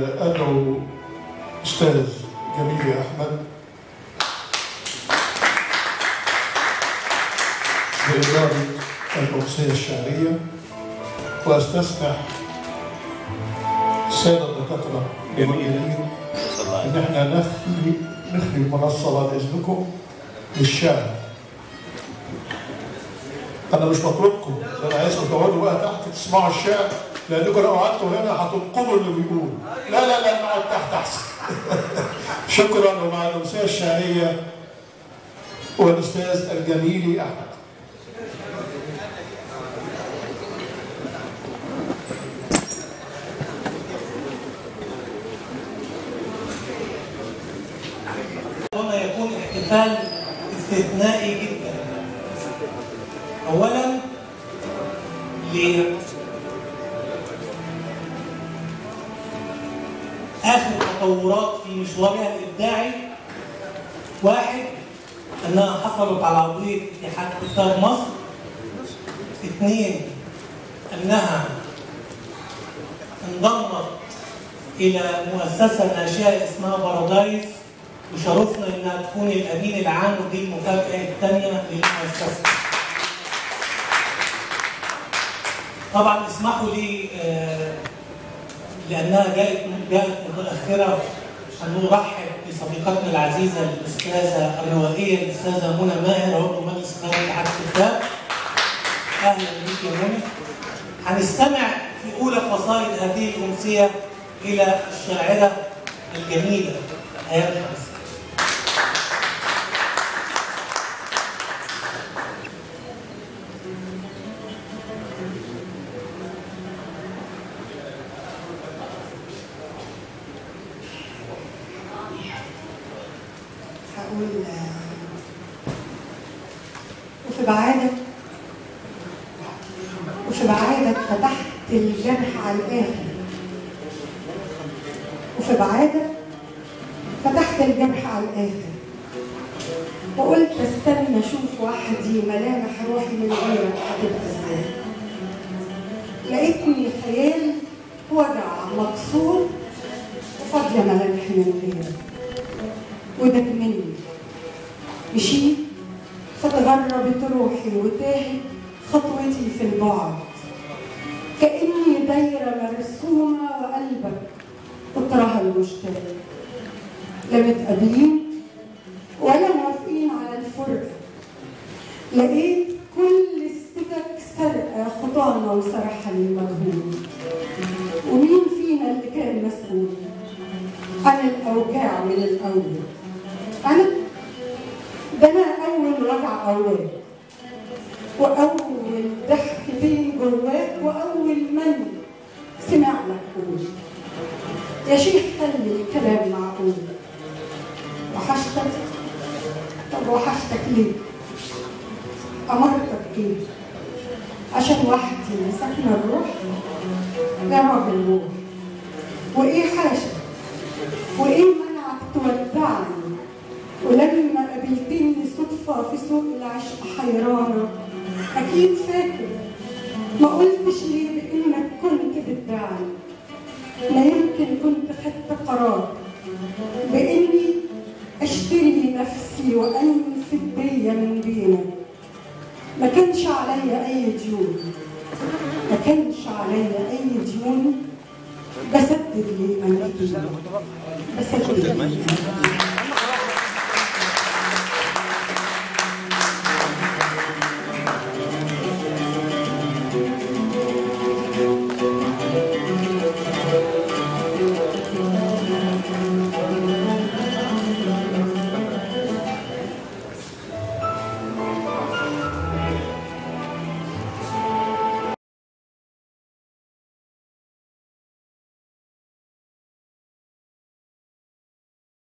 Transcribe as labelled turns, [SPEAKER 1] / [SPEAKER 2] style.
[SPEAKER 1] أدعو أستاذ جميل أحمد بإدارة الأمسية الشعرية وأستسمح السادة الدكاترة المؤمنين إن إحنا نخلي نخلي المنصة بعد إذنكم للشعر أنا مش بطلبكم ده أنا عايزكم تقعدوا بقى تحت تسمعوا الشعر لأنكم لو قعدتوا هنا هتنقضوا اللي بيقول لا لا لا نقعد تحت أحسن شكرا ومع الأمسية الشعرية والأستاذ الجميلي أحمد
[SPEAKER 2] هنا يكون احتفال استثنائي جدا اولا ل اخر تطورات في مشوارها الابداعي واحد انها حصلت على عضويه اتحاد كتاب مصر اثنين انها انضمت الى مؤسسه ناشئه اسمها بارادايس وشرفنا انها تكون الامين العام ودي المكافاه الثانيه للمؤسسه. طبعا اسمحوا لي آه، لانها جاءت جاءت متاخره ان نرحب بصديقتنا العزيزه الاستاذه الروائيه الاستاذه منى ماهر عضو مجلس اداره اتحاد الكتاب. اهلا بك يا منى. هنستمع في اولى قصائد هذه الامسيه الى الشاعره الجميله ايام الخمسين.
[SPEAKER 3] هقول وفي بعادك وفي بعادك فتحت الجرح على الآخر وفي بعادك فتحت الجرح على الآخر وقلت استنى اشوف وحدي ملامح روحي من غيرك هتبقى ازاي لقيتني خيال وجع مكسور وفاضيه ملامحي من غيرك وده مني مشيت فتغربت روحي وتاهت خطوتي في البعد كأني دايرة مرسومة وقلبك قطرها المشترك لا متقابلين ولا موافقين على الفرقة لقيت كل السكك سرقة خطانا وسرحها للمجهول ومين فينا اللي كان مسؤول عن الأوجاع من الأول أنا ده أنا أول وجع أولاك وأول ضحك بين جواك وأول من سمع لك قول يا شيخ خلي الكلام معقول وحشتك طب وحشتك ليه؟ أمرتك إيه؟ عشان وحدي ساكنة الروح يا راجل روح وإيه حاشا وإيه منعك تودعني ولما قابلتني صدفة في سوق العشق حيرانة أكيد فاكر ما قلتش ليه بإنك كنت بتدعي ما يمكن كنت خدت قرار بإني أشتري نفسي وأنفد بيا من بينك ما كانش عليا أي ديون ما كانش عليا أي ديون بسدد لي من بسدد لي